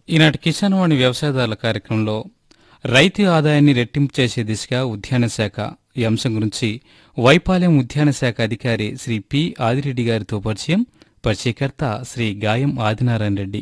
ఈనాటి కిసాన్ వాణి వ్యవసాయదారుల కార్యక్రమంలో రైతు ఆదాయాన్ని రెట్టింపు చేసే దిశగా ఉద్యాన శాఖ ఈ అంశం గురించి వైపాలెం ఉద్యాన శాఖ అధికారి శ్రీ పి ఆదిరెడ్డి గారితో పరిచయం పరిచయకర్త శ్రీ గాయం ఆదినారాయణ రెడ్డి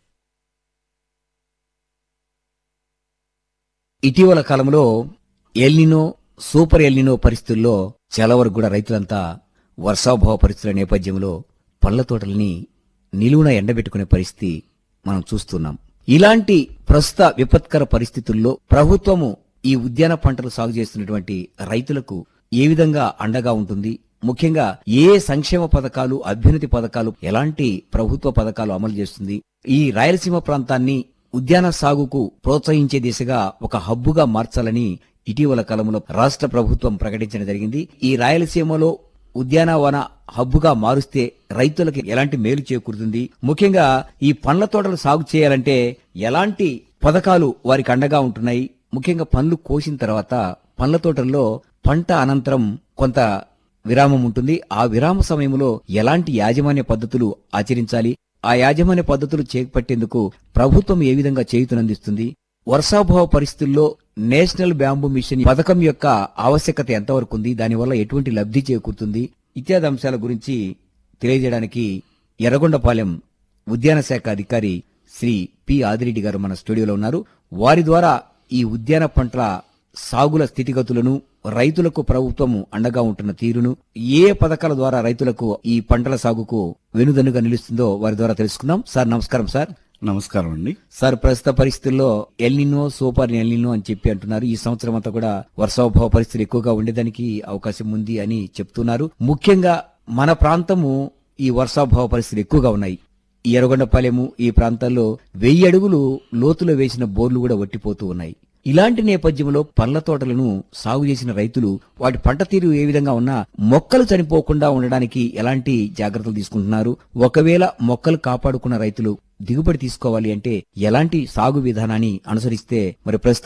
ఇటీవల కాలంలో ఎల్నినో సూపర్ ఎల్నినో పరిస్థితుల్లో చాలా వరకు కూడా రైతులంతా వర్షాభావ పరిస్థితుల నేపథ్యంలో పళ్ల తోటల్ని నిలువున ఎండబెట్టుకునే పరిస్థితి మనం చూస్తున్నాం ఇలాంటి ప్రస్తుత విపత్కర పరిస్థితుల్లో ప్రభుత్వము ఈ ఉద్యాన పంటలు సాగు చేస్తున్నటువంటి రైతులకు ఏ విధంగా అండగా ఉంటుంది ముఖ్యంగా ఏ సంక్షేమ పథకాలు అభ్యున్నతి పథకాలు ఎలాంటి ప్రభుత్వ పథకాలు అమలు చేస్తుంది ఈ రాయలసీమ ప్రాంతాన్ని ఉద్యాన సాగుకు ప్రోత్సహించే దిశగా ఒక హబ్బుగా మార్చాలని ఇటీవల కాలంలో రాష్ట్ర ప్రభుత్వం ప్రకటించడం జరిగింది ఈ రాయలసీమలో ఉద్యానవన హబ్బుగా మారుస్తే రైతులకు ఎలాంటి మేలు చేకూరుతుంది ముఖ్యంగా ఈ పండ్ల తోటలు సాగు చేయాలంటే ఎలాంటి పథకాలు వారికి అండగా ఉంటున్నాయి ముఖ్యంగా పండ్లు కోసిన తర్వాత పండ్ల తోటల్లో పంట అనంతరం కొంత విరామం ఉంటుంది ఆ విరామ సమయంలో ఎలాంటి యాజమాన్య పద్ధతులు ఆచరించాలి ఆ యాజమాన్య పద్ధతులు చేపట్టేందుకు ప్రభుత్వం ఏ విధంగా చేయుతునందిస్తుంది వర్షాభావ పరిస్థితుల్లో నేషనల్ బ్యాంబూ మిషన్ పథకం యొక్క ఆవశ్యకత ఎంతవరకు ఉంది దానివల్ల ఎటువంటి లబ్ధి చేకూరుతుంది ఇత్యాది అంశాల గురించి తెలియజేయడానికి ఎర్రగొండపాలెం ఉద్యాన శాఖ అధికారి శ్రీ పి ఆదిరెడ్డి గారు మన స్టూడియోలో ఉన్నారు వారి ద్వారా ఈ ఉద్యాన పంటల సాగుల స్థితిగతులను రైతులకు ప్రభుత్వము అండగా ఉంటున్న తీరును ఏ పథకాల ద్వారా రైతులకు ఈ పంటల సాగుకు వెనుదన్నుగా నిలుస్తుందో వారి ద్వారా తెలుసుకుందాం సార్ నమస్కారం సార్ నమస్కారం అండి సార్ ప్రస్తుత పరిస్థితుల్లో ఎల్నినో సూపర్ ఎల్నినో అని చెప్పి అంటున్నారు ఈ సంవత్సరం అంతా కూడా వర్షాభావ పరిస్థితులు ఎక్కువగా ఉండేదానికి అవకాశం ఉంది అని చెప్తున్నారు ముఖ్యంగా మన ప్రాంతము ఈ వర్షాభావ పరిస్థితులు ఎక్కువగా ఉన్నాయి ఈ ఎర్రగొండపాలెము ఈ ప్రాంతాల్లో వెయ్యి అడుగులు లోతులో వేసిన బోర్లు కూడా వట్టిపోతూ ఉన్నాయి ఇలాంటి నేపథ్యంలో పండ్ల తోటలను సాగు చేసిన రైతులు వాటి పంట తీరు ఏ విధంగా ఉన్నా మొక్కలు చనిపోకుండా ఉండడానికి ఎలాంటి జాగ్రత్తలు తీసుకుంటున్నారు ఒకవేళ మొక్కలు కాపాడుకున్న రైతులు దిగుబడి తీసుకోవాలి అంటే ఎలాంటి సాగు విధానాన్ని అనుసరిస్తే మరి ప్రస్తుత